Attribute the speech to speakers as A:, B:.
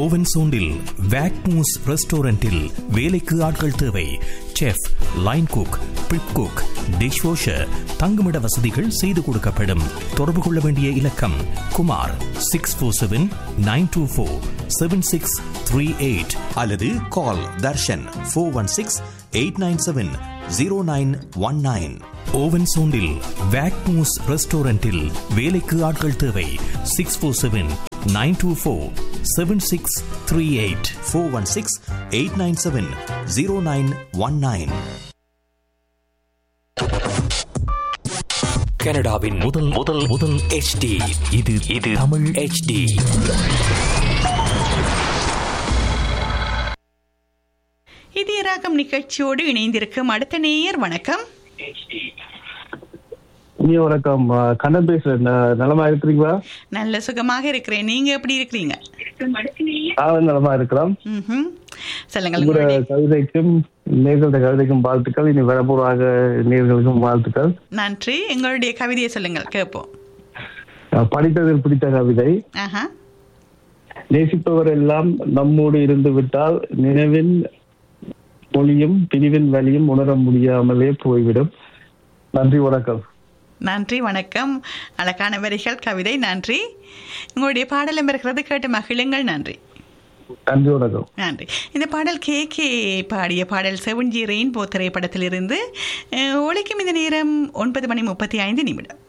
A: Oven சோண்டில் வேக்மூஸ் ரெஸ்டாரண்டில் வேலைக்கு ஆட்கள் தேவை chef line cook prep cook dishwasher தங்குமிட வசதிகள் செய்து கொடுக்கப்படும் தொடர்பு கொள்ள வேண்டிய இலக்கம் Kumar six four seven nine two four seven six three eight அல்லது call Darshan four one six eight nine seven zero nine one nine ஓவன் சோண்டில் வேக்மூஸ் ரெஸ்டாரண்டில் வேலைக்கு ஆட்கள் தேவை six four seven nine two four seven six three eight four one six eight nine seven zero nine one nine கனடாவின் முதல் முதல் முதல் HD இது இது தமிழ் HD
B: இதய ராகம் நிகழ்ச்சியோடு இணைந்திருக்கும் அடுத்த நேயர் வணக்கம்
C: இனிய வணக்கம் அஹ், கண்ணன் பேசுறேன் ந- நலமா இருக்கிறீங்களா
B: நல்ல சுகமாக இருக்கிறேன் நீங்க எப்படி இருக்கிறீங்க
C: நான் நலமா இருக்கிறோம்
B: ம்ஹும். சொல்லுங்கள்
C: உங்களோட
B: உங்களுடைய
C: கவிதைக்கும் நேர்களோட கவிதைக்கும் வாழ்த்துக்கள் இனி வரப்போறாக நேர்களுக்கும் வாழ்த்துக்கள்
B: நன்றி எங்களுடைய கவிதையை சொல்லுங்கள் கேட்போம்
C: அஹ், படித்ததில் பிடித்த கவிதை
B: ஆஹா
C: நேசிப்பவர் எல்லாம் நம்மோடு இருந்து விட்டால் நினைவின் மொழியும் பிரிவின் வழியும் உணர முடியாமலே போய்விடும் நன்றி வணக்கம்
B: நன்றி வணக்கம் அழகான வரிகள் கவிதை நன்றி உங்களுடைய பாடலும் இருக்கிறது கேட்டு மகிழுங்கள் நன்றி
C: நன்றி வணக்கம்
B: நன்றி இந்த பாடல் கே கே பாடிய பாடல் செவன் ஜி ரெயின்போ திரைப்படத்திலிருந்து அஹ், ஒலிக்கும் இந்த நேரம் ஒன்பது மணி முப்பத்தி ஐந்து நிமிடம்